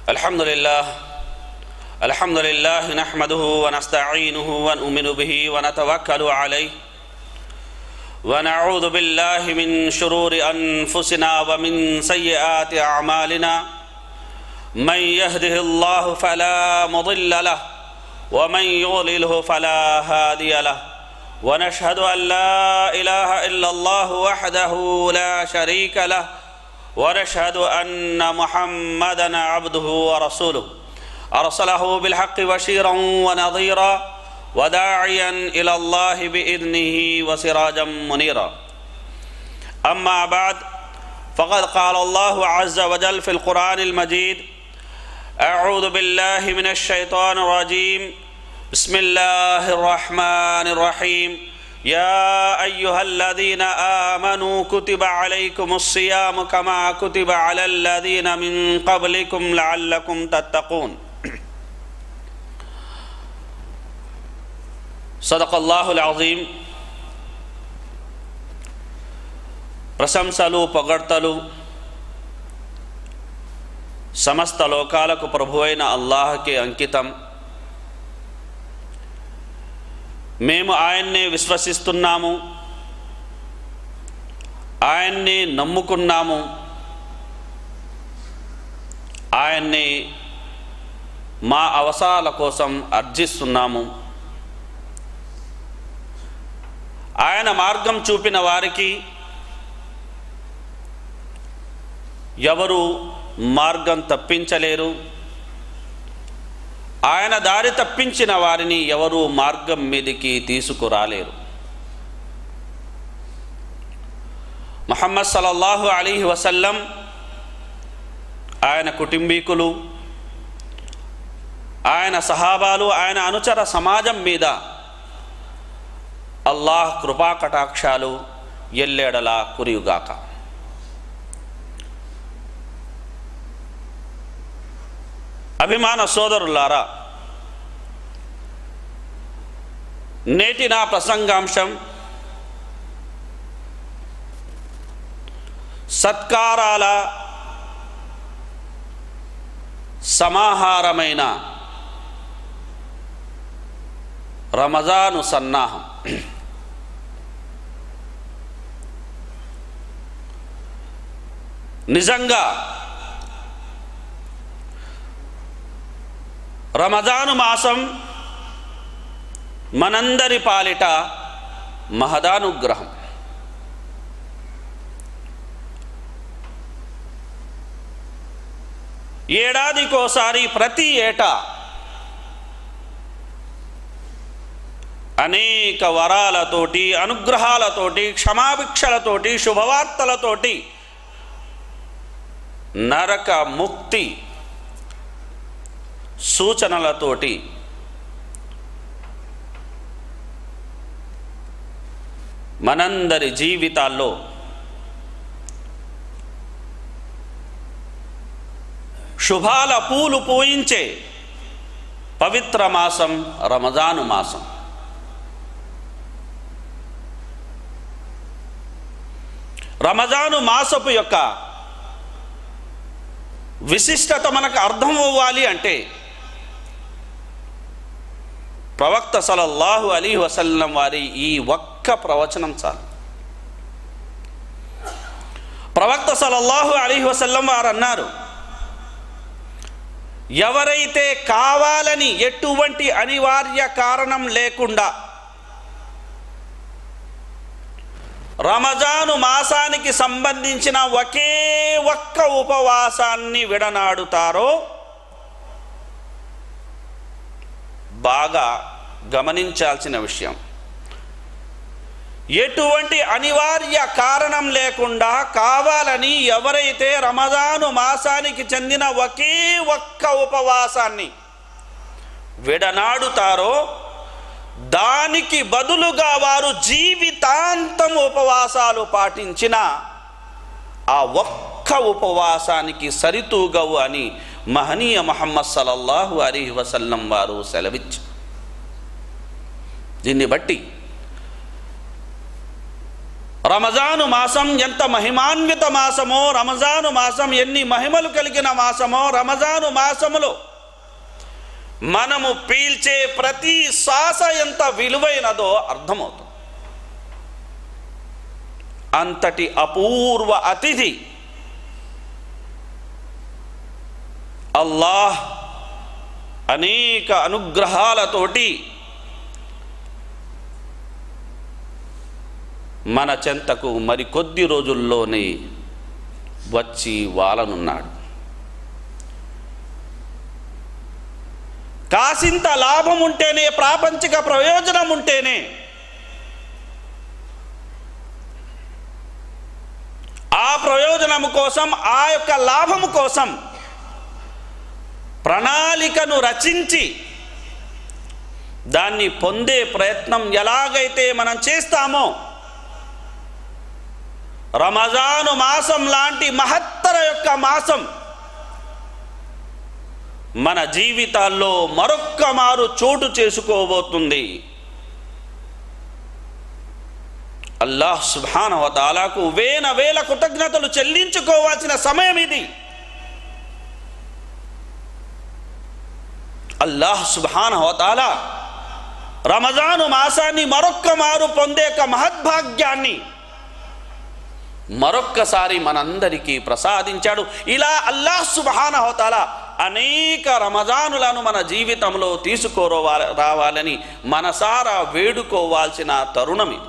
الحمد لله الحمد لله نحمده ونستعينه ونؤمن به ونتوكل عليه ونعوذ بالله من شرور انفسنا ومن سيئات اعمالنا من يهده الله فلا مضل له ومن يضلله فلا هادي له ونشهد ان لا اله الا الله وحده لا شريك له ونشهد ان محمدا عبده ورسوله ارسله بالحق بشيرا ونظيرا وداعيا الى الله باذنه وسراجا منيرا اما بعد فقد قال الله عز وجل في القران المجيد اعوذ بالله من الشيطان الرجيم بسم الله الرحمن الرحيم يا ايها الذين امنوا كتب عليكم الصيام كما كتب على الذين من قبلكم لعلكم تتقون صدق الله العظيم ప్రశంసలు పొగడ్తలు సమస్త లోకాలకు ప్రభువైన అల్లాహకి అంకితం మేము ఆయన్నే విశ్వసిస్తున్నాము ఆయన్ని నమ్ముకున్నాము ఆయన్ని మా అవసరాల కోసం అర్జిస్తున్నాము ఆయన మార్గం చూపిన వారికి ఎవరు మార్గం తప్పించలేరు ఆయన దారి తప్పించిన వారిని ఎవరు మార్గం మీదికి తీసుకురాలేరు మహమ్మద్ సల్లల్లాహు అలీ వసల్లం ఆయన కుటుంబీకులు ఆయన సహాబాలు ఆయన అనుచర సమాజం మీద అల్లాహ్ కృపా కటాక్షాలు ఎల్లేడలా కురియుగాక అభిమాన సోదరులారా నేటి నా ప్రసంగాంశం సత్కారాల సమాహారమైన రమజాను సన్నాహం నిజంగా రమజాను మాసం మనందరి పాలిట మహదానుగ్రహం ఏడాదికోసారి ప్రతి ఏటా అనేక వరాలతోటి అనుగ్రహాలతోటి క్షమాభిక్షలతోటి శుభవార్తలతోటి నరక ముక్తి సూచనలతోటి మనందరి జీవితాల్లో శుభాల పూలు పూయించే పవిత్ర మాసం రమజాను మాసం రమజాను మాసపు యొక్క విశిష్టత మనకు అర్థం అవ్వాలి అంటే ప్రవక్త సలల్లాహు అలీ వసల్లం వారి ఈ ఒక్క ప్రవచనం చాలు ప్రవక్త సలల్లాహు అలీ వసల్లం వారు అన్నారు ఎవరైతే కావాలని ఎటువంటి అనివార్య కారణం లేకుండా రమజాను మాసానికి సంబంధించిన ఒకే ఒక్క ఉపవాసాన్ని విడనాడుతారో బాగా గమనించాల్సిన విషయం ఎటువంటి అనివార్య కారణం లేకుండా కావాలని ఎవరైతే రమజాను మాసానికి చెందిన ఒకే ఒక్క ఉపవాసాన్ని విడనాడుతారో దానికి బదులుగా వారు జీవితాంతం ఉపవాసాలు పాటించిన ఆ ఒక్క ఉపవాసానికి సరితూగవు అని మహనీయ మహమ్మద్ సలల్లాహు అలీ వసల్లం వారు సెలవిచ్చు దీన్ని బట్టి రమజాను మాసం ఎంత మహిమాన్విత మాసమో రమజాను మాసం ఎన్ని మహిమలు కలిగిన మాసమో రమజాను మాసములో మనము పీల్చే ప్రతి శ్వాస ఎంత విలువైనదో అర్థమవుతుంది అంతటి అపూర్వ అతిథి అల్లాహ్ అనేక అనుగ్రహాలతోటి మన చెంతకు మరి కొద్ది రోజుల్లోనే వచ్చి వాలనున్నాడు కాసింత లాభం ఉంటేనే ప్రాపంచిక ప్రయోజనం ఉంటేనే ఆ ప్రయోజనము కోసం ఆ యొక్క లాభము కోసం ప్రణాళికను రచించి దాన్ని పొందే ప్రయత్నం ఎలాగైతే మనం చేస్తామో రమజాను మాసం లాంటి మహత్తర యొక్క మాసం మన జీవితాల్లో మరొక్క మారు చోటు చేసుకోబోతుంది అల్లాహ్ సుభానవతాలకు వేల వేల కృతజ్ఞతలు చెల్లించుకోవాల్సిన సమయం ఇది అల్లాహ్ సుభానవతాల రమజాను మాసాన్ని మరొక్క మారు పొందే ఒక మహద్భాగ్యాన్ని మరొక్కసారి మనందరికీ ప్రసాదించాడు ఇలా అల్లాహ్ సుబహానహోతాల అనేక రమజానులను మన జీవితంలో తీసుకోరవా రావాలని మనసారా వేడుకోవాల్సిన తరుణం ఇది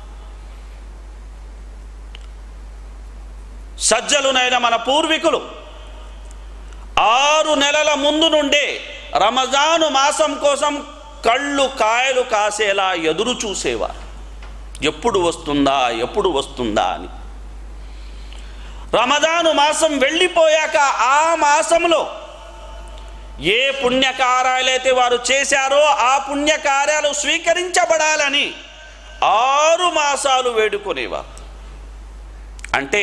సజ్జలునైన మన పూర్వీకులు ఆరు నెలల ముందు నుండే రమజాను మాసం కోసం కళ్ళు కాయలు కాసేలా ఎదురు చూసేవారు ఎప్పుడు వస్తుందా ఎప్పుడు వస్తుందా అని రమదాను మాసం వెళ్ళిపోయాక ఆ మాసంలో ఏ పుణ్యకార్యాలైతే వారు చేశారో ఆ పుణ్యకార్యాలు స్వీకరించబడాలని ఆరు మాసాలు వేడుకునేవారు అంటే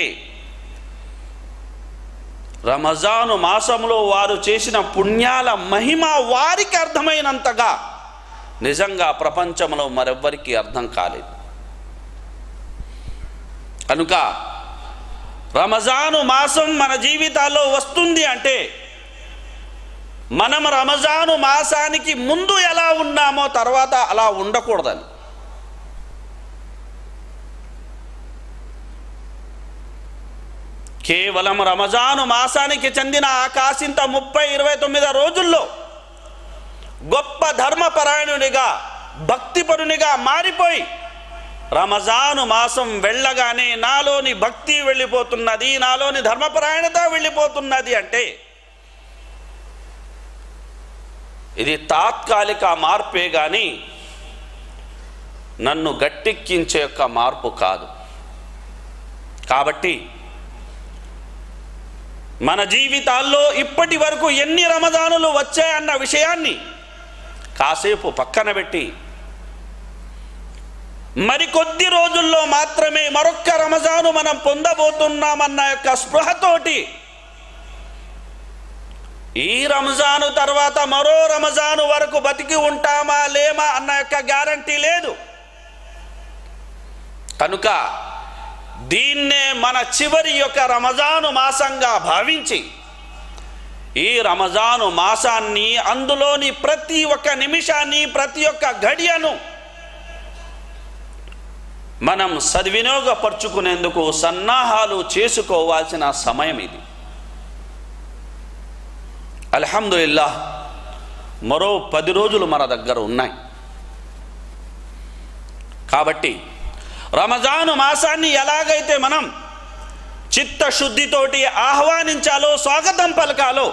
రమజాను మాసంలో వారు చేసిన పుణ్యాల మహిమ వారికి అర్థమైనంతగా నిజంగా ప్రపంచంలో మరెవ్వరికి అర్థం కాలేదు కనుక రమజాను మాసం మన జీవితాల్లో వస్తుంది అంటే మనం రమజాను మాసానికి ముందు ఎలా ఉన్నామో తర్వాత అలా ఉండకూడదని కేవలం రమజాను మాసానికి చెందిన ఆ కాసింత ముప్పై ఇరవై తొమ్మిది రోజుల్లో గొప్ప ధర్మపరాయణునిగా భక్తిపరునిగా మారిపోయి రమజాను మాసం వెళ్ళగానే నాలోని భక్తి వెళ్ళిపోతున్నది నాలోని ధర్మపరాయణత వెళ్ళిపోతున్నది అంటే ఇది తాత్కాలిక మార్పే కానీ నన్ను గట్టెక్కించే యొక్క మార్పు కాదు కాబట్టి మన జీవితాల్లో ఇప్పటి వరకు ఎన్ని రమదానులు వచ్చాయన్న విషయాన్ని కాసేపు పక్కన పెట్టి మరికొద్ది రోజుల్లో మాత్రమే మరొక్క రమజాను మనం పొందబోతున్నామన్న యొక్క స్పృహతోటి ఈ రంజాను తర్వాత మరో రమజాను వరకు బతికి ఉంటామా లేమా అన్న యొక్క గ్యారంటీ లేదు కనుక దీన్నే మన చివరి యొక్క రమజాను మాసంగా భావించి ఈ రమజాను మాసాన్ని అందులోని ప్రతి ఒక్క నిమిషాన్ని ప్రతి ఒక్క గడియను మనం సద్వినియోగపరుచుకునేందుకు సన్నాహాలు చేసుకోవాల్సిన సమయం ఇది అల్హమ్దుల్లా మరో పది రోజులు మన దగ్గర ఉన్నాయి కాబట్టి రమజాను మాసాన్ని ఎలాగైతే మనం చిత్తశుద్ధితోటి ఆహ్వానించాలో స్వాగతం పలకాలో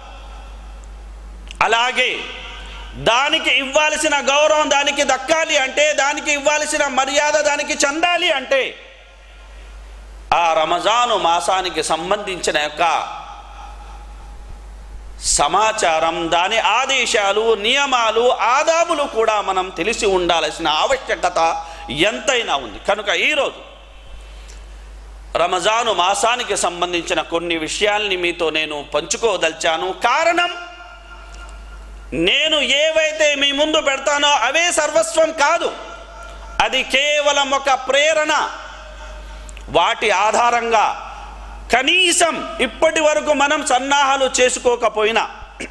అలాగే దానికి ఇవ్వాల్సిన గౌరవం దానికి దక్కాలి అంటే దానికి ఇవ్వాల్సిన మర్యాద దానికి చెందాలి అంటే ఆ రమజాను మాసానికి సంబంధించిన యొక్క సమాచారం దాని ఆదేశాలు నియమాలు ఆదాబులు కూడా మనం తెలిసి ఉండాల్సిన ఆవశ్యకత ఎంతైనా ఉంది కనుక ఈరోజు రమజాను మాసానికి సంబంధించిన కొన్ని విషయాల్ని మీతో నేను పంచుకోదలిచాను కారణం నేను ఏవైతే మీ ముందు పెడతానో అవే సర్వస్వం కాదు అది కేవలం ఒక ప్రేరణ వాటి ఆధారంగా కనీసం ఇప్పటి వరకు మనం సన్నాహాలు చేసుకోకపోయినా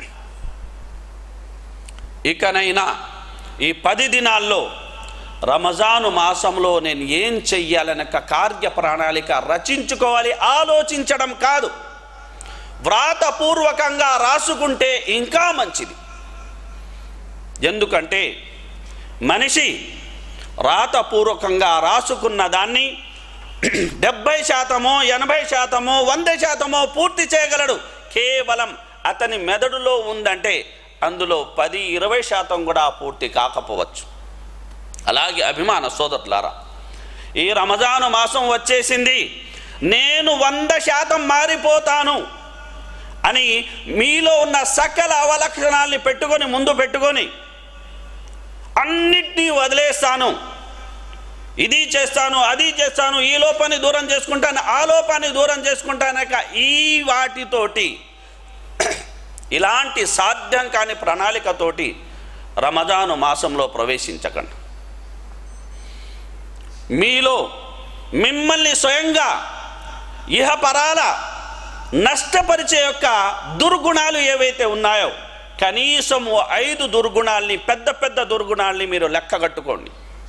ఇకనైనా ఈ పది దినాల్లో రమజాను మాసంలో నేను ఏం చెయ్యాలనే ఒక కార్య ప్రణాళిక రచించుకోవాలి ఆలోచించడం కాదు వ్రాతపూర్వకంగా రాసుకుంటే ఇంకా మంచిది ఎందుకంటే మనిషి రాతపూర్వకంగా రాసుకున్న దాన్ని డెబ్బై శాతమో ఎనభై శాతమో వంద శాతమో పూర్తి చేయగలడు కేవలం అతని మెదడులో ఉందంటే అందులో పది ఇరవై శాతం కూడా పూర్తి కాకపోవచ్చు అలాగే అభిమాన సోదరులారా ఈ రమజాను మాసం వచ్చేసింది నేను వంద శాతం మారిపోతాను అని మీలో ఉన్న సకల అవలక్షణాల్ని పెట్టుకొని ముందు పెట్టుకొని అన్నిటినీ వదిలేస్తాను ఇది చేస్తాను అది చేస్తాను ఈ లోపాన్ని దూరం చేసుకుంటాను ఆ లోపాన్ని దూరం చేసుకుంటానక ఈ వాటితోటి ఇలాంటి సాధ్యం కాని ప్రణాళికతోటి రమజాను మాసంలో ప్రవేశించకండి మీలో మిమ్మల్ని స్వయంగా ఇహపరాల నష్టపరిచే యొక్క దుర్గుణాలు ఏవైతే ఉన్నాయో కనీసం ఓ ఐదు దుర్గుణాల్ని పెద్ద పెద్ద దుర్గుణాల్ని మీరు లెక్కగట్టుకోండి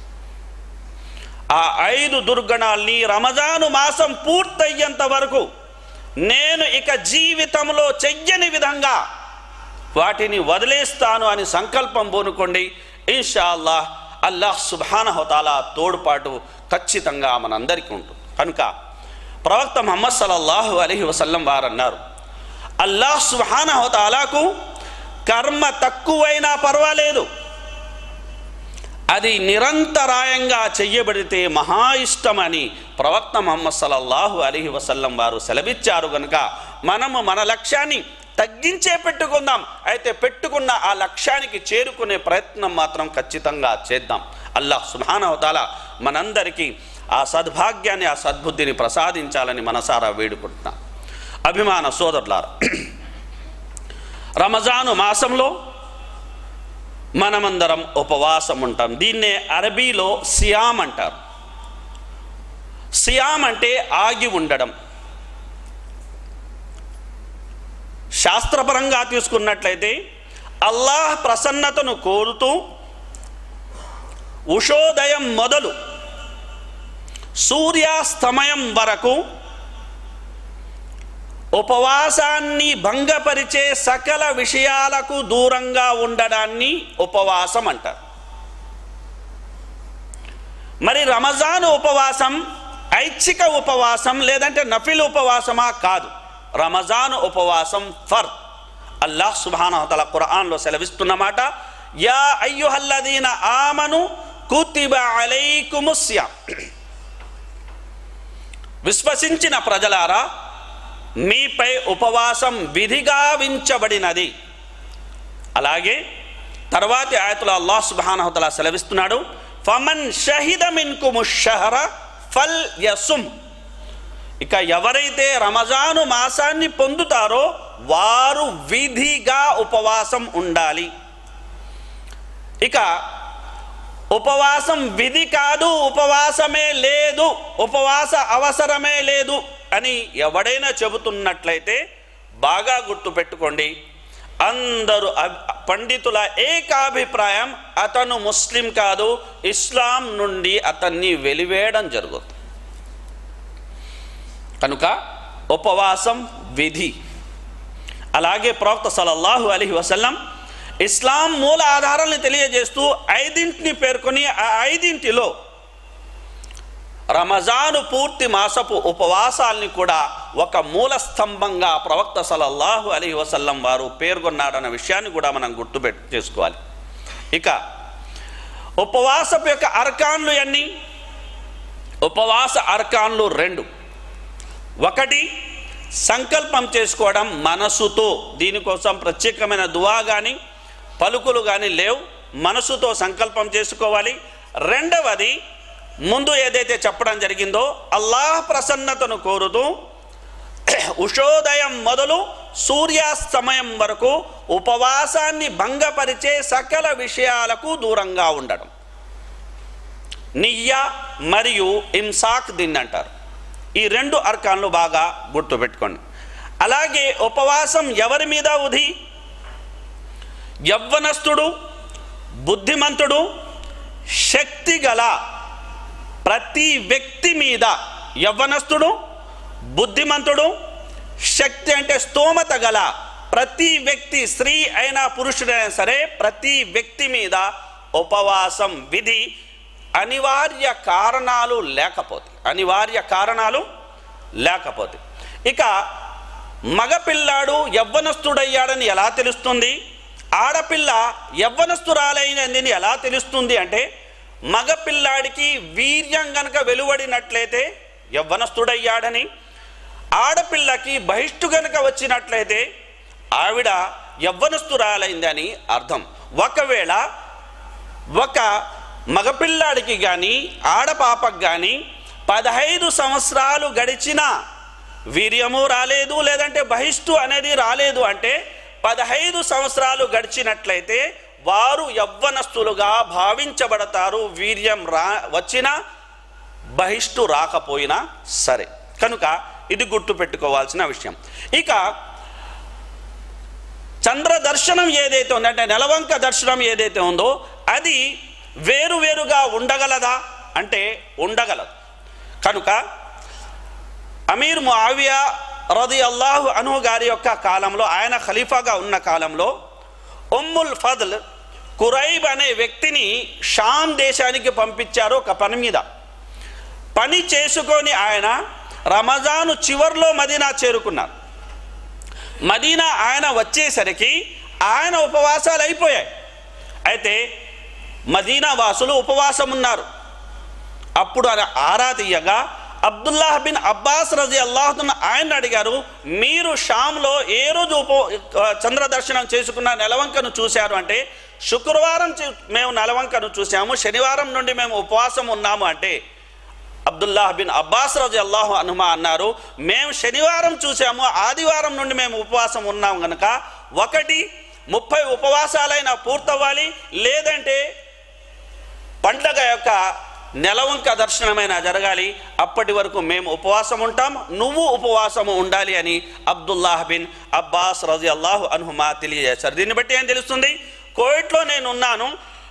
ఆ ఐదు దుర్గుణాల్ని రమజాను మాసం పూర్తయ్యేంత వరకు నేను ఇక జీవితంలో చెయ్యని విధంగా వాటిని వదిలేస్తాను అని సంకల్పం పూనుకోండి ఇన్షాల్లా అల్లాహ్ సుబానహతాలా తోడ్పాటు ఖచ్చితంగా మనందరికీ ఉంటుంది కనుక ప్రవక్త ముహమ్మద్ సల్లల్లాహు అలైహి వసల్లం వారు అన్నారు అల్లాహ్ సుబానహతాలాకు కర్మ తక్కువైనా పర్వాలేదు అది నిరంతరాయంగా చెయ్యబడితే మహా ఇష్టమని ప్రవక్త ముహమ్మద్ సల్లల్లాహు అలీహి వసల్లం వారు సెలవిచ్చారు కనుక మనము మన లక్ష్యాన్ని తగ్గించే పెట్టుకుందాం అయితే పెట్టుకున్న ఆ లక్ష్యానికి చేరుకునే ప్రయత్నం మాత్రం ఖచ్చితంగా చేద్దాం అల్లాహ్ సుబానవతాల మనందరికీ ఆ సద్భాగ్యాన్ని ఆ సద్బుద్ధిని ప్రసాదించాలని మనసారా వేడుకుంటున్నాం అభిమాన సోదరులారా రమజాను మాసంలో మనమందరం ఉపవాసం ఉంటాం దీన్నే అరబీలో సియామ్ అంటారు సియామ్ అంటే ఆగి ఉండడం శాస్త్రపరంగా తీసుకున్నట్లయితే అల్లాహ్ ప్రసన్నతను కోరుతూ ఉషోదయం మొదలు సూర్యాస్తమయం వరకు ఉపవాసాన్ని భంగపరిచే సకల విషయాలకు దూరంగా ఉండడాన్ని ఉపవాసం అంటారు మరి రమజాన్ ఉపవాసం ఐచ్ఛిక ఉపవాసం లేదంటే నఫిల్ ఉపవాసమా కాదు రమజాన్ ఉపవాసం ఫర్ అల్లాహ్ సుబానతల ఖురాన్లో సెలవిస్తున్నమాట యా అయ్యుహల్లదీన ఆమను కుతిబ అలైకుముస్య విశ్వసించిన ప్రజలారా మీపై ఉపవాసం విధిగా వించబడినది అలాగే తర్వాతి ఆయతుల అల్లాహ్ సుబానహతల సెలవిస్తున్నాడు ఫమన్ షహిద మిన్కుము షహర ఫల్ యసుమ్ ఇక ఎవరైతే రమజాను మాసాన్ని పొందుతారో వారు విధిగా ఉపవాసం ఉండాలి ఇక ఉపవాసం విధి కాదు ఉపవాసమే లేదు ఉపవాస అవసరమే లేదు అని ఎవడైనా చెబుతున్నట్లయితే బాగా గుర్తుపెట్టుకోండి అందరూ అభి- పండితుల ఏకాభిప్రాయం అతను ముస్లిం కాదు ఇస్లాం నుండి అతన్ని వెలివేయడం జరుగుతుంది కనుక ఉపవాసం విధి అలాగే ప్రవక్త సలల్లాహు అలీ వసల్లం ఇస్లాం మూల ఆధారాలను తెలియజేస్తూ ఐదింటిని పేర్కొని ఆ ఐదింటిలో రమజాను పూర్తి మాసపు ఉపవాసాల్ని కూడా ఒక మూల స్తంభంగా ప్రవక్త సలల్లాహు అలీ వసల్లం వారు పేర్కొన్నాడన్న విషయాన్ని కూడా మనం గుర్తుపెట్ చేసుకోవాలి ఇక ఉపవాసపు యొక్క అర్కాన్లు ఎన్ని ఉపవాస అర్కాన్లు రెండు ఒకటి సంకల్పం చేసుకోవడం మనసుతో దీనికోసం ప్రత్యేకమైన దువా కానీ పలుకులు కానీ లేవు మనసుతో సంకల్పం చేసుకోవాలి రెండవది ముందు ఏదైతే చెప్పడం జరిగిందో అల్లాహ్ ప్రసన్నతను కోరుతూ ఉషోదయం మొదలు సూర్యాస్తమయం వరకు ఉపవాసాన్ని భంగపరిచే సకల విషయాలకు దూరంగా ఉండడం నియ్య మరియు ఇమ్సాక్ దీన్ని అంటారు ఈ రెండు అర్కాన్లు బాగా గుర్తుపెట్టుకోండి అలాగే ఉపవాసం ఎవరి మీద ఉది యవ్వనస్తుడు బుద్ధిమంతుడు శక్తి గల ప్రతి వ్యక్తి మీద యవ్వనస్తుడు బుద్ధిమంతుడు శక్తి అంటే స్తోమత గల ప్రతి వ్యక్తి స్త్రీ అయినా పురుషుడైనా సరే ప్రతి వ్యక్తి మీద ఉపవాసం విధి అనివార్య కారణాలు లేకపోతే అనివార్య కారణాలు లేకపోతే ఇక మగపిల్లాడు యవ్వనస్తుడయ్యాడని ఎలా తెలుస్తుంది ఆడపిల్ల యవ్వనస్తురాలైనది ఎలా తెలుస్తుంది అంటే మగపిల్లాడికి వీర్యం గనక వెలువడినట్లయితే యవ్వనస్తుడయ్యాడని ఆడపిల్లకి బహిష్టు గనక వచ్చినట్లయితే ఆవిడ యవ్వనస్తురాలైందని అర్థం ఒకవేళ ఒక మగపిల్లాడికి కానీ ఆడపాపకు కానీ పదహైదు సంవత్సరాలు గడిచినా వీర్యము రాలేదు లేదంటే బహిష్టు అనేది రాలేదు అంటే పదహైదు సంవత్సరాలు గడిచినట్లయితే వారు యవ్వనస్తులుగా భావించబడతారు వీర్యం రా వచ్చినా బహిష్టు రాకపోయినా సరే కనుక ఇది గుర్తు పెట్టుకోవాల్సిన విషయం ఇక చంద్ర దర్శనం ఏదైతే ఉందో అంటే నెలవంక దర్శనం ఏదైతే ఉందో అది వేరువేరుగా ఉండగలదా అంటే ఉండగలదు కనుక అమీర్ ముఆవియా రది అల్లాహు అను గారి యొక్క కాలంలో ఆయన ఖలీఫాగా ఉన్న కాలంలో ఉమ్ముల్ ఫద్ల్ కురైబ్ అనే వ్యక్తిని షామ్ దేశానికి పంపించారు ఒక పని మీద పని చేసుకొని ఆయన రమజాను చివర్లో మదీనా చేరుకున్నారు మదీనా ఆయన వచ్చేసరికి ఆయన ఉపవాసాలు అయిపోయాయి అయితే మదీనా వాసులు ఉపవాసం ఉన్నారు అప్పుడు ఆయన ఆరా తీయగా అబ్దుల్లాహ్ బిన్ అబ్బాస్ రజీ అల్లాహతున్న ఆయన అడిగారు మీరు షామ్లో ఏ రోజు ఉప చంద్ర దర్శనం చేసుకున్న నెలవంకను చూశారు అంటే శుక్రవారం చూ- మేము నెలవంకను చూసాము శనివారం నుండి మేము ఉపవాసం ఉన్నాము అంటే అబ్దుల్లాహ్ బిన్ అబ్బాస్ రజి అల్లాహు అనుమా అన్నారు మేము శనివారం చూసాము ఆదివారం నుండి మేము ఉపవాసం ఉన్నాం కనుక ఒకటి ముప్పై ఉపవాసాలైనా పూర్తవ్వాలి లేదంటే పండగ యొక్క నెలవంక దర్శనమైనా జరగాలి అప్పటి వరకు మేము ఉపవాసం ఉంటాం నువ్వు ఉపవాసము ఉండాలి అని అబ్దుల్లాహ్ బిన్ అబ్బాస్ రజి అల్లాహు అనుహుమా తెలియజేశారు దీన్ని బట్టి ఏం తెలుస్తుంది కోవిడ్లో నేను ఉన్నాను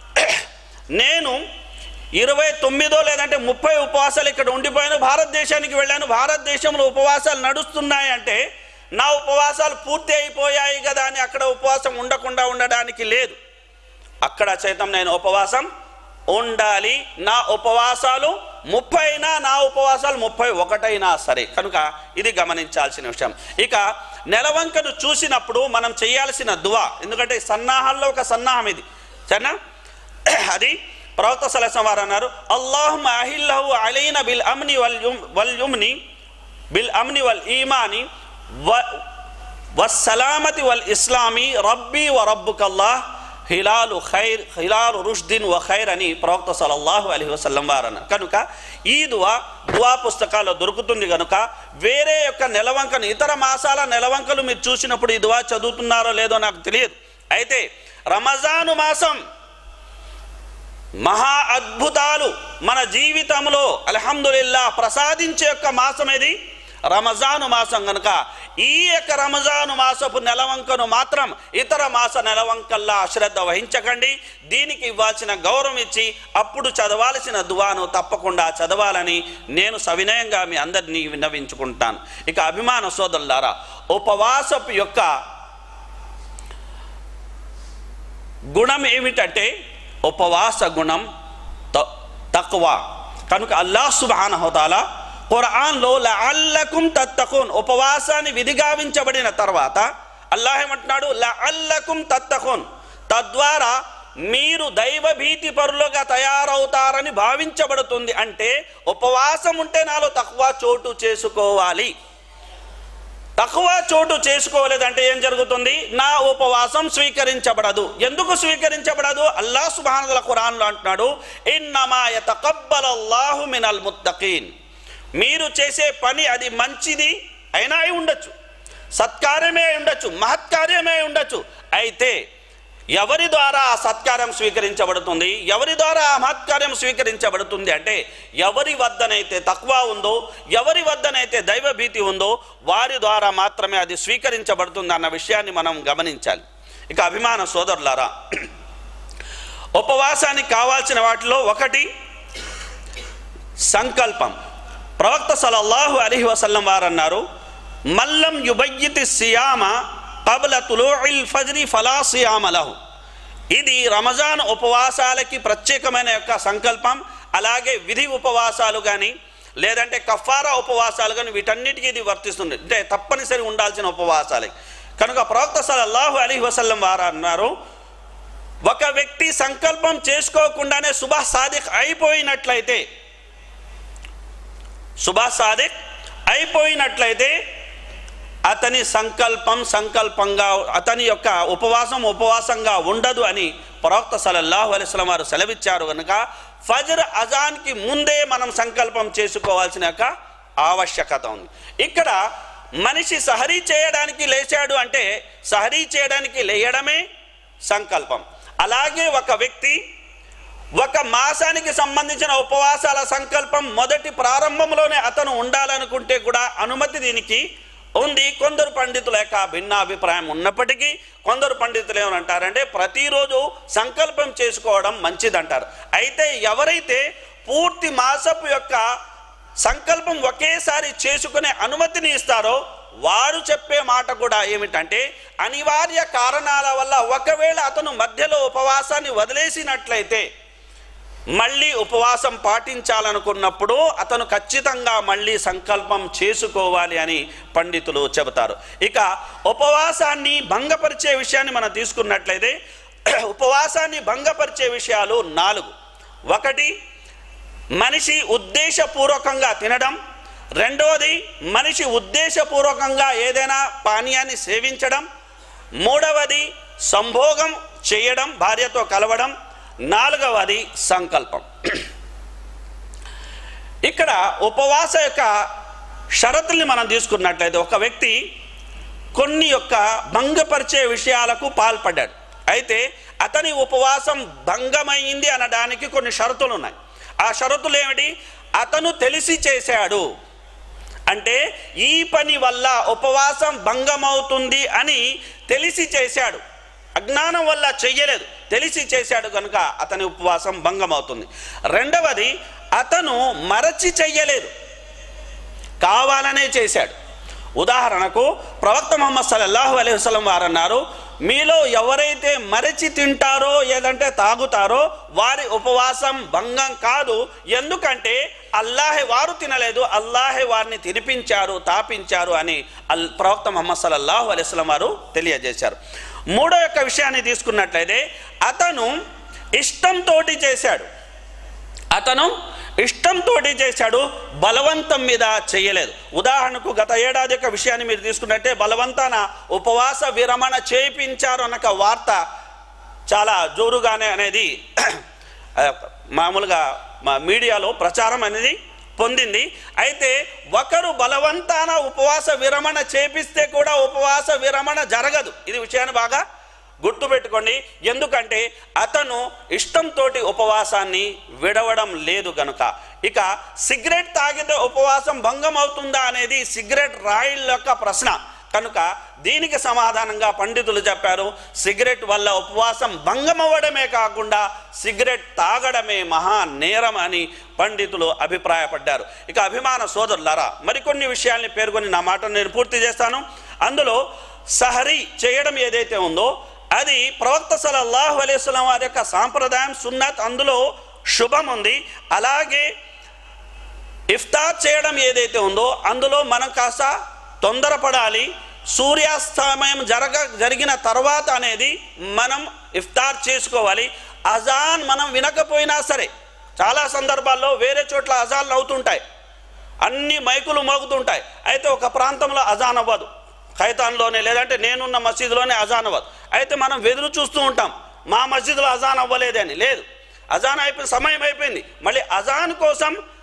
నేను ఇరవై తొమ్మిదో లేదంటే ముప్పై ఉపవాసాలు ఇక్కడ ఉండిపోయాను భారతదేశానికి వెళ్ళాను భారతదేశంలో ఉపవాసాలు నడుస్తున్నాయి అంటే నా ఉపవాసాలు పూర్తి అయిపోయాయి కదా అని అక్కడ ఉపవాసం ఉండకుండా ఉండడానికి లేదు అక్కడ సైతం నేను ఉపవాసం ఉండాలి నా ఉపవాసాలు ముప్పై అయినా నా ఉపవాసాలు ముప్పై ఒకటైనా సరే కనుక ఇది గమనించాల్సిన విషయం ఇక నెలవంకను చూసినప్పుడు మనం చేయాల్సిన దువా ఎందుకంటే సన్నాహాల్లో ఒక సన్నాహం ఇది సరేనా అది ప్రవక్త సలసం వారు అన్నారు అల్లాహుమ అహిల్లహు అలైన బిల్ అమ్ని వల్ యుమ్ వల్ యుమ్ని బిల్ అమ్ని వల్ ఈమాని వ వస్సలామతి వల్ ఇస్లామీ రబ్బీ వ రబ్బుకల్లాహ్ హిలాలు ఖైర్ హిలాలు రుష్దిన్ వ ఖైర్ అని ప్రవక్త సలల్లాహు అలీ వసల్లం వారు అన్నారు కనుక ఈ దువా దువా పుస్తకాల్లో దొరుకుతుంది కనుక వేరే యొక్క నెలవంకను ఇతర మాసాల నెలవంకలు మీరు చూసినప్పుడు ఈ దువా చదువుతున్నారో లేదో నాకు తెలియదు అయితే రమజాను మాసం మహా అద్భుతాలు మన జీవితంలో అల్హమ్దులిల్లా ప్రసాదించే యొక్క మాసం ఏది రమజాను మాసం కనుక ఈ యొక్క రమజాను మాసపు నెలవంకను మాత్రం ఇతర మాస నెలవంకల్లా అశ్రద్ధ వహించకండి దీనికి ఇవ్వాల్సిన గౌరవం ఇచ్చి అప్పుడు చదవాల్సిన దువాను తప్పకుండా చదవాలని నేను సవినయంగా మీ అందరినీ విన్నవించుకుంటాను ఇక అభిమాన సోదరులారా ఉపవాసపు యొక్క గుణం ఏమిటంటే ఉపవాస గుణం త- తక్కువ కనుక అల్లాహ్ సుబానహోతాల ఖురాన్లో లఅల్లకుం తత్తకున్ ఉపవాసాన్ని విధిగావించబడిన తర్వాత అల్లాహ్ ఏమంటున్నాడు లఅల్లకుం తత్తకున్ తద్వారా మీరు దైవ భీతి పరులుగా తయారవుతారని భావించబడుతుంది అంటే ఉపవాసం ఉంటే నాలో తక్కువ చోటు చేసుకోవాలి తక్కువ చోటు చేసుకోలేదంటే ఏం జరుగుతుంది నా ఉపవాసం స్వీకరించబడదు ఎందుకు స్వీకరించబడదు అల్లా సుబానుల ఖురాన్లో అంటున్నాడు ఇన్నమా యతకబ్బలల్లాహు మినల్ ముత్తకీన్ మీరు చేసే పని అది మంచిది అయినా అయి ఉండొచ్చు సత్కార్యమే అయి ఉండొచ్చు మహత్కార్యమే అయి ఉండొచ్చు అయితే ఎవరి ద్వారా ఆ సత్కార్యం స్వీకరించబడుతుంది ఎవరి ద్వారా ఆ మహత్కార్యం స్వీకరించబడుతుంది అంటే ఎవరి వద్దనైతే తక్కువ ఉందో ఎవరి వద్దనైతే దైవభీతి ఉందో వారి ద్వారా మాత్రమే అది స్వీకరించబడుతుంది అన్న విషయాన్ని మనం గమనించాలి ఇక అభిమాన సోదరులారా ఉపవాసానికి కావాల్సిన వాటిలో ఒకటి సంకల్పం ప్రవక్త సలల్లాహు అలీహి వసల్లం వారు అన్నారు మల్లం యుబయ్యితి సియామ కబల తులూఇల్ ఫజ్రి ఫలా సియామ లహు ఇది రమజాన్ ఉపవాసాలకి ప్రత్యేకమైన యొక్క సంకల్పం అలాగే విధి ఉపవాసాలు కానీ లేదంటే కఫారా ఉపవాసాలు కానీ వీటన్నిటికీ ఇది వర్తిస్తుంది అంటే తప్పనిసరి ఉండాల్సిన ఉపవాసాలే కనుక ప్రవక్త సలల్లాహు అలీహి వసల్లం వారు అన్నారు ఒక వ్యక్తి సంకల్పం చేసుకోకుండానే సుబహ సాదిక్ అయిపోయినట్లయితే సుబహ సాదిక్ అయిపోయినట్లయితే అతని సంకల్పం సంకల్పంగా అతని యొక్క ఉపవాసం ఉపవాసంగా ఉండదు అని ప్రవక్త సలల్లాహు అలైస్లం వారు సెలవిచ్చారు కనుక ఫజర్ అజాన్కి ముందే మనం సంకల్పం చేసుకోవాల్సిన యొక్క ఆవశ్యకత ఉంది ఇక్కడ మనిషి సహరీ చేయడానికి లేచాడు అంటే సహరీ చేయడానికి లేయడమే సంకల్పం అలాగే ఒక వ్యక్తి ఒక మాసానికి సంబంధించిన ఉపవాసాల సంకల్పం మొదటి ప్రారంభంలోనే అతను ఉండాలనుకుంటే కూడా అనుమతి దీనికి ఉంది కొందరు పండితుల యొక్క భిన్నాభిప్రాయం ఉన్నప్పటికీ కొందరు పండితులు ఏమనంటారంటే ప్రతిరోజు సంకల్పం చేసుకోవడం మంచిదంటారు అయితే ఎవరైతే పూర్తి మాసపు యొక్క సంకల్పం ఒకేసారి చేసుకునే అనుమతిని ఇస్తారో వారు చెప్పే మాట కూడా ఏమిటంటే అనివార్య కారణాల వల్ల ఒకవేళ అతను మధ్యలో ఉపవాసాన్ని వదిలేసినట్లయితే మళ్ళీ ఉపవాసం పాటించాలనుకున్నప్పుడు అతను ఖచ్చితంగా మళ్ళీ సంకల్పం చేసుకోవాలి అని పండితులు చెబుతారు ఇక ఉపవాసాన్ని భంగపరిచే విషయాన్ని మనం తీసుకున్నట్లయితే ఉపవాసాన్ని భంగపరిచే విషయాలు నాలుగు ఒకటి మనిషి ఉద్దేశపూర్వకంగా తినడం రెండవది మనిషి ఉద్దేశపూర్వకంగా ఏదైనా పానీయాన్ని సేవించడం మూడవది సంభోగం చేయడం భార్యతో కలవడం నాలుగవది సంకల్పం ఇక్కడ ఉపవాస యొక్క షరతుల్ని మనం తీసుకున్నట్లయితే ఒక వ్యక్తి కొన్ని యొక్క భంగపరిచే విషయాలకు పాల్పడ్డాడు అయితే అతని ఉపవాసం భంగమైంది అనడానికి కొన్ని షరతులు ఉన్నాయి ఆ షరతులు ఏమిటి అతను తెలిసి చేశాడు అంటే ఈ పని వల్ల ఉపవాసం భంగమవుతుంది అని తెలిసి చేశాడు అజ్ఞానం వల్ల చెయ్యలేదు తెలిసి చేశాడు కనుక అతని ఉపవాసం భంగమవుతుంది రెండవది అతను మరచి చెయ్యలేదు కావాలనే చేశాడు ఉదాహరణకు ప్రవక్త ముహమ్మద్ సల్లల్లాహు అలైహి వసల్లం వారు అన్నారు మీలో ఎవరైతే మరచి తింటారో ఏదంటే తాగుతారో వారి ఉపవాసం భంగం కాదు ఎందుకంటే అల్లాహే వారు తినలేదు అల్లాహే వారిని తినిపించారు తాపించారు అని అల్ ప్రవక్త ముహమ్మద్ సల్లల్లాహు అలైహి వసల్లం వారు తెలియజేశారు మూడో యొక్క విషయాన్ని తీసుకున్నట్లయితే అతను ఇష్టంతో చేశాడు అతను ఇష్టంతో చేశాడు బలవంతం మీద చేయలేదు ఉదాహరణకు గత ఏడాది యొక్క విషయాన్ని మీరు తీసుకున్నట్టే బలవంతాన ఉపవాస విరమణ చేయించారు అన్న ఒక వార్త చాలా జోరుగానే అనేది ఆ, మామూలుగా మా మీడియాలో ప్రచారం అనేది పొందింది అయితే ఒకరు బలవంతాన ఉపవాస విరమణ చేపిస్తే కూడా ఉపవాస విరమణ జరగదు ఇది విషయాన్ని బాగా గుర్తుపెట్టుకోండి ఎందుకంటే అతను ఇష్టంతో ఉపవాసాన్ని విడవడం లేదు గనుక ఇక సిగరెట్ తాగితే ఉపవాసం భంగం అవుతుందా అనేది సిగరెట్ రాయిల్ యొక్క ప్రశ్న కనుక దీనికి సమాధానంగా పండితులు చెప్పారు సిగరెట్ వల్ల ఉపవాసం భంగమవ్వడమే కాకుండా సిగరెట్ తాగడమే మహా నేరం అని పండితులు అభిప్రాయపడ్డారు ఇక అభిమాన సోదరులారా మరికొన్ని విషయాల్ని పేర్కొని నా మాటను నేను పూర్తి చేస్తాను అందులో సహరీ చేయడం ఏదైతే ఉందో అది ప్రవక్త సలల్లాహు అలైస్లం వారి యొక్క సాంప్రదాయం సున్నత్ అందులో శుభం ఉంది అలాగే ఇఫ్తార్ చేయడం ఏదైతే ఉందో అందులో మనం కాస్త తొందరపడాలి సూర్యాస్తమయం జరగ జరిగిన తర్వాత అనేది మనం ఇఫ్తార్ చేసుకోవాలి అజాన్ మనం వినకపోయినా సరే చాలా సందర్భాల్లో వేరే చోట్ల అజాన్లు అవుతుంటాయి అన్ని మైకులు మోగుతుంటాయి అయితే ఒక ప్రాంతంలో అజాన్ అవ్వదు ఖైతాన్లోనే లేదంటే నేనున్న మసీదులోనే అజాన్ అవ్వదు అయితే మనం వెదురు చూస్తూ ఉంటాం మా మసీదులో అజాన్ అవ్వలేదని లేదు అజాన్ అయిపోయింది సమయం అయిపోయింది మళ్ళీ అజాన్ కోసం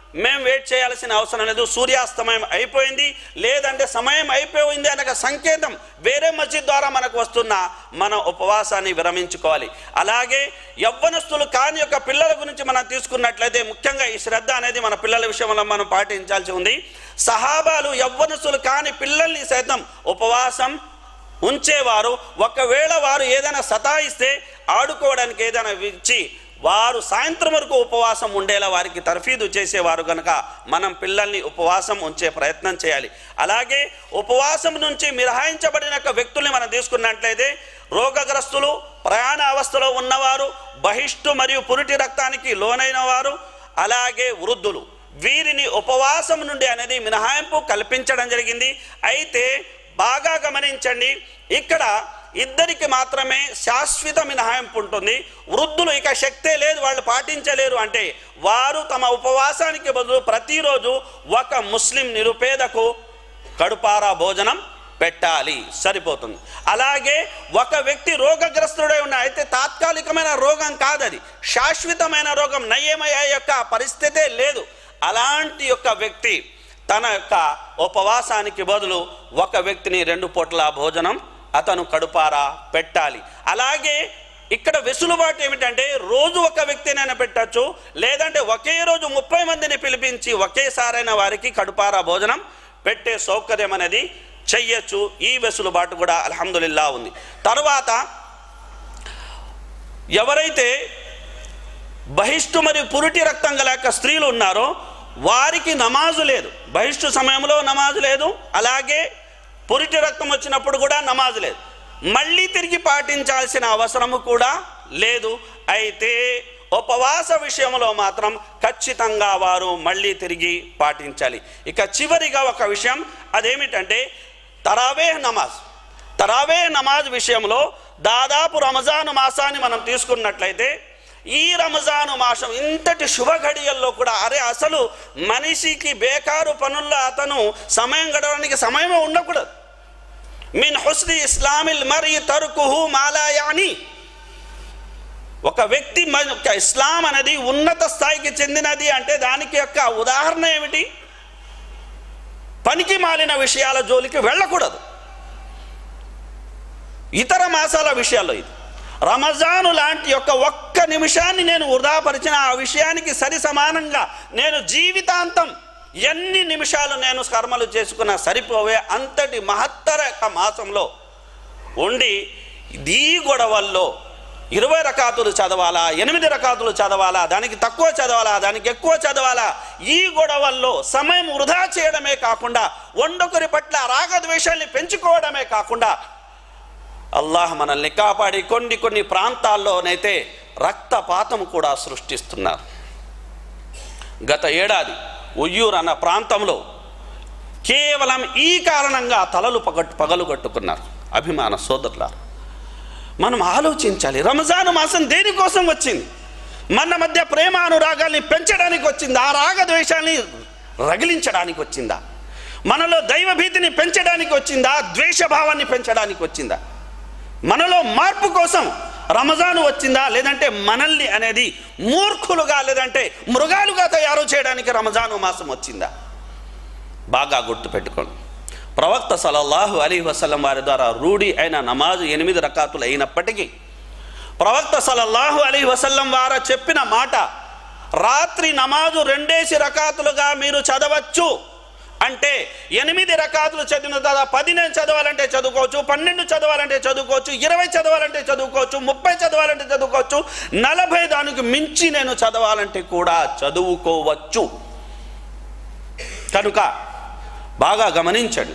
మేము వెయిట్ చేయాల్సిన అవసరం లేదు సూర్యాస్తమయం అయిపోయింది లేదంటే సమయం అయిపోయింది అనక సంకేతం వేరే మస్జిద్ ద్వారా మనకు వస్తున్న మన ఉపవాసాన్ని విరమించుకోవాలి అలాగే యవ్వనస్తులు కాని యొక్క పిల్లల గురించి మనం తీసుకున్నట్లయితే ముఖ్యంగా ఈ శ్రద్ధ అనేది మన పిల్లల విషయంలో మనం పాటించాల్సి ఉంది సహాబాలు యవ్వనస్తులు కాని పిల్లల్ని సైతం ఉపవాసం ఉంచేవారు ఒకవేళ వారు ఏదైనా సతాయిస్తే ఆడుకోవడానికి ఏదైనా ఇచ్చి వారు సాయంత్రం వరకు ఉపవాసం ఉండేలా వారికి తర్ఫీదు చేసేవారు కనుక మనం పిల్లల్ని ఉపవాసం ఉంచే ప్రయత్నం చేయాలి అలాగే ఉపవాసం నుంచి మినహాయించబడిన యొక్క వ్యక్తుల్ని మనం తీసుకున్నట్లయితే రోగగ్రస్తులు ప్రయాణ అవస్థలో ఉన్నవారు బహిష్టు మరియు పురిటి రక్తానికి లోనైన వారు అలాగే వృద్ధులు వీరిని ఉపవాసం నుండి అనేది మినహాయింపు కల్పించడం జరిగింది అయితే బాగా గమనించండి ఇక్కడ ఇద్దరికి మాత్రమే శాశ్వత మినహాయింపు ఉంటుంది వృద్ధులు ఇక శక్తే లేదు వాళ్ళు పాటించలేరు అంటే వారు తమ ఉపవాసానికి బదులు ప్రతిరోజు ఒక ముస్లిం నిరుపేదకు కడుపారా భోజనం పెట్టాలి సరిపోతుంది అలాగే ఒక వ్యక్తి రోగగ్రస్తుడై ఉన్న అయితే తాత్కాలికమైన రోగం కాదది శాశ్వతమైన రోగం నయ్యమయ్యే యొక్క పరిస్థితే లేదు అలాంటి యొక్క వ్యక్తి తన యొక్క ఉపవాసానికి బదులు ఒక వ్యక్తిని రెండు పూట్ల భోజనం అతను కడుపారా పెట్టాలి అలాగే ఇక్కడ వెసులుబాటు ఏమిటంటే రోజు ఒక వ్యక్తినైనా పెట్టచ్చు లేదంటే ఒకే రోజు ముప్పై మందిని పిలిపించి ఒకేసారైన వారికి కడుపారా భోజనం పెట్టే సౌకర్యం అనేది చెయ్యొచ్చు ఈ వెసులుబాటు కూడా అల్హమ్దులిల్లా ఉంది తర్వాత ఎవరైతే బహిష్టు మరియు పురుటి రక్తం గల యొక్క స్త్రీలు ఉన్నారో వారికి నమాజు లేదు బహిష్టు సమయంలో నమాజు లేదు అలాగే పురిటి రక్తం వచ్చినప్పుడు కూడా నమాజు లేదు మళ్ళీ తిరిగి పాటించాల్సిన అవసరము కూడా లేదు అయితే ఉపవాస విషయంలో మాత్రం ఖచ్చితంగా వారు మళ్ళీ తిరిగి పాటించాలి ఇక చివరిగా ఒక విషయం అదేమిటంటే తరావే నమాజ్ తరావే నమాజ్ విషయంలో దాదాపు రంజాను మాసాన్ని మనం తీసుకున్నట్లయితే ఈ రంజాను మాసం ఇంతటి శుభ ఘడియల్లో కూడా అరే అసలు మనిషికి బేకారు పనుల్లో అతను సమయం గడవడానికి సమయమే ఉండకూడదు మిన్ హుస్ని ఇస్లామిల్ మరి తరుకుహు మాలాయాని ఒక వ్యక్తి మ- యొక్క ఇస్లాం అనేది ఉన్నత స్థాయికి చెందినది అంటే దానికి యొక్క ఉదాహరణ ఏమిటి పనికి మాలిన విషయాల జోలికి వెళ్ళకూడదు ఇతర మాసాల విషయాల్లో ఇది రమజాను లాంటి యొక్క ఒక్క నిమిషాన్ని నేను వృధాపరిచిన ఆ విషయానికి సరి సమానంగా నేను జీవితాంతం ఎన్ని నిమిషాలు నేను కర్మలు చేసుకున్నా సరిపోవే అంతటి మహత్తర యొక్క మాసంలో ఉండి ఈ గొడవల్లో ఇరవై రకాతులు చదవాలా ఎనిమిది రకాతులు చదవాలా దానికి తక్కువ చదవాలా దానికి ఎక్కువ చదవాలా ఈ గొడవల్లో సమయం వృధా చేయడమే కాకుండా వండొకరి పట్ల రాగద్వేషాల్ని పెంచుకోవడమే కాకుండా అల్లాహ్ మనల్ని కాపాడి కొన్ని కొన్ని ప్రాంతాల్లోనైతే రక్తపాతం కూడా సృష్టిస్తున్నారు గత ఏడాది ఉయ్యూర్ అన్న ప్రాంతంలో కేవలం ఈ కారణంగా తలలు పగట్టు పగలు కట్టుకున్నారు అభిమాన సోదరులారు మనం ఆలోచించాలి రంజాను మాసం దేనికోసం వచ్చింది మన మధ్య ప్రేమ అనురాగాల్ని పెంచడానికి వచ్చిందా ఆ రాగద్వేషాల్ని రగిలించడానికి వచ్చిందా మనలో దైవభీతిని పెంచడానికి వచ్చిందా ద్వేషభావాన్ని పెంచడానికి వచ్చిందా మనలో మార్పు కోసం రమజాను వచ్చిందా లేదంటే మనల్ని అనేది మూర్ఖులుగా లేదంటే మృగాలుగా తయారు చేయడానికి రమజాను మాసం వచ్చిందా బాగా గుర్తుపెట్టుకోండి ప్రవక్త సలల్లాహు అలీ వసల్లం వారి ద్వారా రూఢి అయిన నమాజు ఎనిమిది రకాతులు అయినప్పటికీ ప్రవక్త సలల్లాహు అలీ వసల్లం వారు చెప్పిన మాట రాత్రి నమాజు రెండేసి రకాతులుగా మీరు చదవచ్చు అంటే ఎనిమిది రకాతులు చదివిన తర్వాత పది నేను చదవాలంటే చదువుకోవచ్చు పన్నెండు చదవాలంటే చదువుకోవచ్చు ఇరవై చదవాలంటే చదువుకోవచ్చు ముప్పై చదవాలంటే చదువుకోవచ్చు నలభై దానికి మించి నేను చదవాలంటే కూడా చదువుకోవచ్చు కనుక బాగా గమనించండి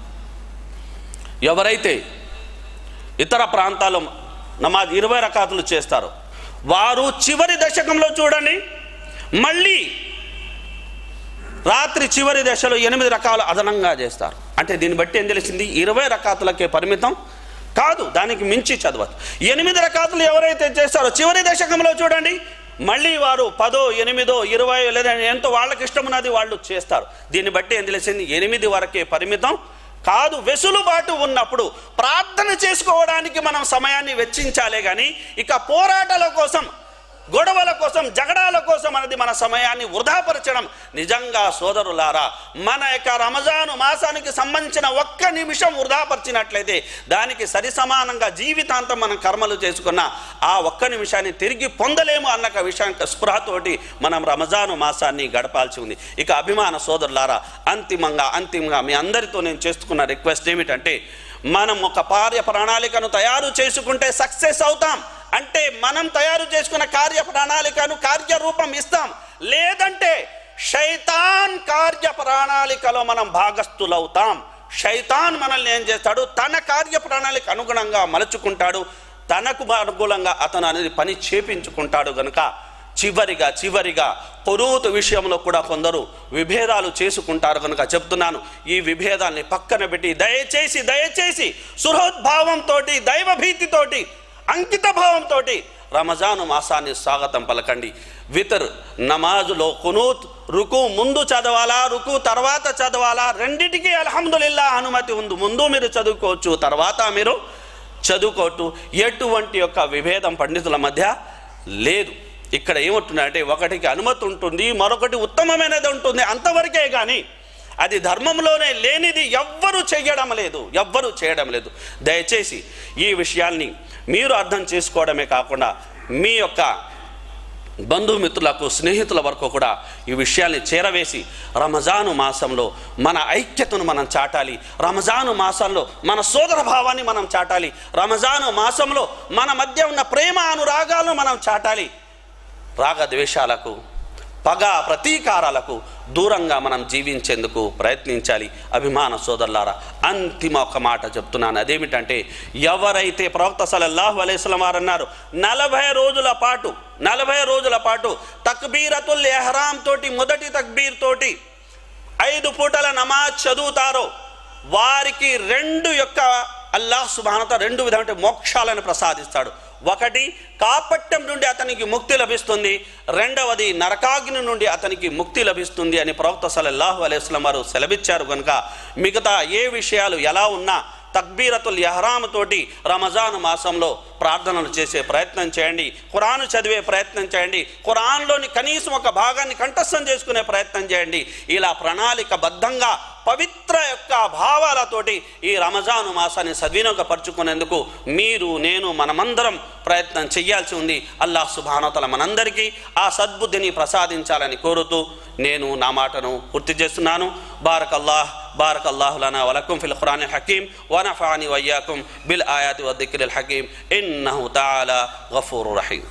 ఎవరైతే ఇతర ప్రాంతాల్లో నమాజ్ ఇరవై రకాతులు చేస్తారో వారు చివరి దశకంలో చూడండి మళ్ళీ రాత్రి చివరి దశలో ఎనిమిది రకాలు అదనంగా చేస్తారు అంటే దీన్ని బట్టి ఏం తెలిసింది ఇరవై రకాతులకే పరిమితం కాదు దానికి మించి చదవచ్చు ఎనిమిది రకాతులు ఎవరైతే చేస్తారో చివరి దశకంలో చూడండి మళ్ళీ వారు పదో ఎనిమిదో ఇరవై లేదా ఎంతో వాళ్ళకి ఇష్టం ఉన్నది వాళ్ళు చేస్తారు దీన్ని బట్టి ఏం తెలిసింది ఎనిమిది వరకే పరిమితం కాదు వెసులుబాటు ఉన్నప్పుడు ప్రార్థన చేసుకోవడానికి మనం సమయాన్ని వెచ్చించాలే కానీ ఇక పోరాటాల కోసం గొడవల కోసం జగడాల కోసం అనేది మన సమయాన్ని వృధాపరచడం నిజంగా సోదరులారా మన యొక్క రమజాను మాసానికి సంబంధించిన ఒక్క నిమిషం వృధాపరిచినట్లయితే దానికి సరి సమానంగా జీవితాంతం మనం కర్మలు చేసుకున్న ఆ ఒక్క నిమిషాన్ని తిరిగి పొందలేము అన్న ఒక విషయానికి స్పృహతోటి మనం రమజాను మాసాన్ని గడపాల్సి ఉంది ఇక అభిమాన సోదరులారా అంతిమంగా అంతిమంగా మీ అందరితో నేను చేసుకున్న రిక్వెస్ట్ ఏమిటంటే మనం ఒక కార్య ప్రణాళికను తయారు చేసుకుంటే సక్సెస్ అవుతాం అంటే మనం తయారు చేసుకున్న కార్య ప్రణాళికను కార్యరూపం ఇస్తాం లేదంటే శైతాన్ కార్య ప్రణాళికలో మనం భాగస్థులవుతాం శైతాన్ మనల్ని ఏం చేస్తాడు తన కార్య ప్రణాళిక అనుగుణంగా మలుచుకుంటాడు తనకు అనుకూలంగా అతను అనేది పని చేపించుకుంటాడు గనుక చివరిగా చివరిగా పొరువుతు విషయంలో కూడా కొందరు విభేదాలు చేసుకుంటారు కనుక చెప్తున్నాను ఈ విభేదాల్ని పక్కన పెట్టి దయచేసి దయచేసి సుహృద్భావంతో దైవభీతితోటి అంకిత భావంతో రమజాను మాసాన్ని స్వాగతం పలకండి వితర్ నమాజులో కునూత్ రుకు ముందు చదవాలా రుకు తర్వాత చదవాలా రెండిటికి అల్హమ్దులిల్లా అనుమతి ఉంది ముందు మీరు చదువుకోవచ్చు తర్వాత మీరు చదువుకోవచ్చు ఎటువంటి యొక్క విభేదం పండితుల మధ్య లేదు ఇక్కడ ఏమంటున్నారంటే ఒకటికి అనుమతి ఉంటుంది మరొకటి ఉత్తమమైనది ఉంటుంది అంతవరకే కానీ అది ధర్మంలోనే లేనిది ఎవ్వరు చేయడం లేదు ఎవ్వరు చేయడం లేదు దయచేసి ఈ విషయాల్ని మీరు అర్థం చేసుకోవడమే కాకుండా మీ యొక్క బంధుమిత్రులకు స్నేహితుల వరకు కూడా ఈ విషయాల్ని చేరవేసి రమజాను మాసంలో మన ఐక్యతను మనం చాటాలి రమజాను మాసంలో మన సోదర భావాన్ని మనం చాటాలి రమజాను మాసంలో మన మధ్య ఉన్న ప్రేమ అనురాగాలను మనం చాటాలి రాగద్వేషాలకు పగ ప్రతీకారాలకు దూరంగా మనం జీవించేందుకు ప్రయత్నించాలి అభిమాన సోదరులారా అంతిమ ఒక మాట చెప్తున్నాను అదేమిటంటే ఎవరైతే ప్రవక్త సలల్లాహు అలైస్లం వారు అన్నారు నలభై రోజుల పాటు నలభై రోజుల పాటు తక్బీరతుల్ ఎహ్రామ్ తోటి మొదటి తక్బీర్ తోటి ఐదు పూటల నమాజ్ చదువుతారో వారికి రెండు యొక్క అల్లాహ్ సుబానత రెండు విధమైన మోక్షాలను ప్రసాదిస్తాడు ఒకటి కాపట్యం నుండి అతనికి ముక్తి లభిస్తుంది రెండవది నరకాగ్ని నుండి అతనికి ముక్తి లభిస్తుంది అని ప్రవక్త సలల్లాహు అలైస్లం వారు సెలవిచ్చారు కనుక మిగతా ఏ విషయాలు ఎలా ఉన్నా తక్బీరతుల్ యహ్రామ్ తోటి రమజాన్ మాసంలో ప్రార్థనలు చేసే ప్రయత్నం చేయండి ఖురాన్ చదివే ప్రయత్నం చేయండి ఖురాన్లోని కనీసం ఒక భాగాన్ని కంఠస్థం చేసుకునే ప్రయత్నం చేయండి ఇలా ప్రణాళికబద్ధంగా పవిత్ర యొక్క భావాలతోటి ఈ రమజాను మాసాన్ని సద్వినియోగపరుచుకునేందుకు మీరు నేను మనమందరం ప్రయత్నం చేయాల్సి ఉంది అల్లాహ్ సుభానతల మనందరికీ ఆ సద్బుద్ధిని ప్రసాదించాలని కోరుతూ నేను నా మాటను పూర్తి చేస్తున్నాను బారక్ అల్లాహ్ بارك الله لنا ولكم في القرآن الحكيم ونفعني وإياكم بالآيات والذكر الحكيم إنه تعالى غفور رحيم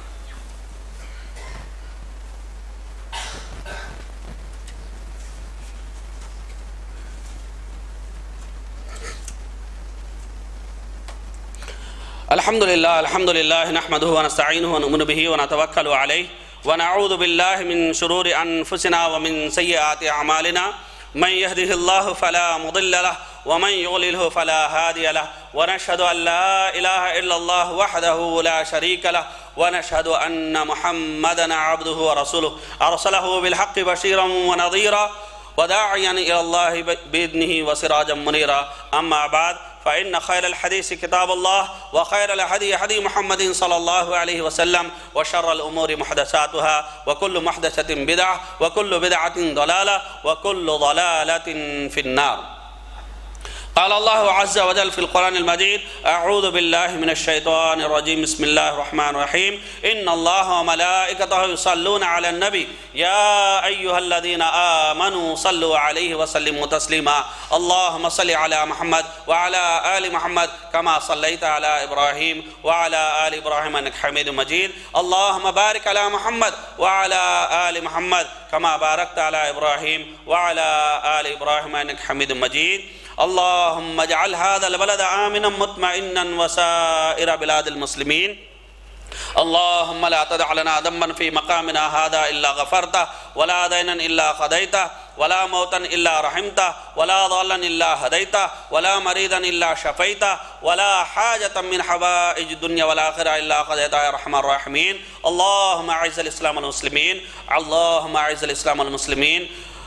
الحمد لله الحمد لله نحمده ونستعينه ونؤمن به ونتوكل عليه ونعوذ بالله من شرور أنفسنا ومن سيئات أعمالنا من يهده الله فلا مضل له ومن يضلله فلا هادي له ونشهد أن لا إله إلا الله وحده لا شريك له ونشهد أن محمدا عبده ورسوله أرسله بالحق بشيرا ونظيرا وداعيا إلى الله بإذنه وسراجا منيرا أما بعد فإن خير الحديث كتاب الله وخير الهدي هدي محمد صلى الله عليه وسلم وشر الأمور محدثاتها وكل محدثة بدعة وكل بدعة ضلالة وكل ضلالة في النار قال الله عز وجل في القرآن المجيد أعوذ بالله من الشيطان الرجيم بسم الله الرحمن الرحيم إن الله وملائكته يصلون على النبي يا أيها الذين آمنوا صلوا عليه وسلموا تسليما اللهم صل على محمد وعلى آل محمد كما صليت على إبراهيم وعلى آل إبراهيم إنك حميد مجيد اللهم بارك على محمد وعلى آل محمد كما باركت على إبراهيم وعلى آل إبراهيم إنك حميد مجيد اللهم اجعل هذا البلد آمنا مطمئنا وسائر بلاد المسلمين اللهم لا تدع لنا ذنبا في مقامنا هذا إلا غفرته ولا دينا إلا قضيته ولا موتا إلا رحمته ولا ضالا إلا هديته ولا مريضا إلا شفيته ولا حاجة من حوائج الدنيا والآخرة إلا قضيتها يا أرحم الراحمين اللهم أعز الإسلام والمسلمين اللهم أعز الإسلام والمسلمين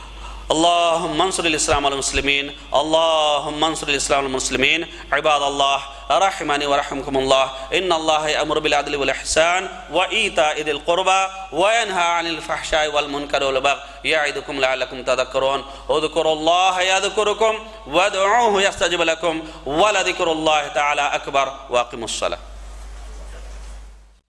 اللهم انصر الإسلام والمسلمين اللهم انصر الإسلام والمسلمين عباد الله رحمني ورحمكم الله إن الله يأمر بالعدل والإحسان وإيتاء ذي القربى وينهى عن الفحشاء والمنكر والبغي يعظكم لعلكم تذكرون اذكروا الله يذكركم وادعوه يستجب لكم ولذكر الله تعالى أكبر وأقيموا الصلاة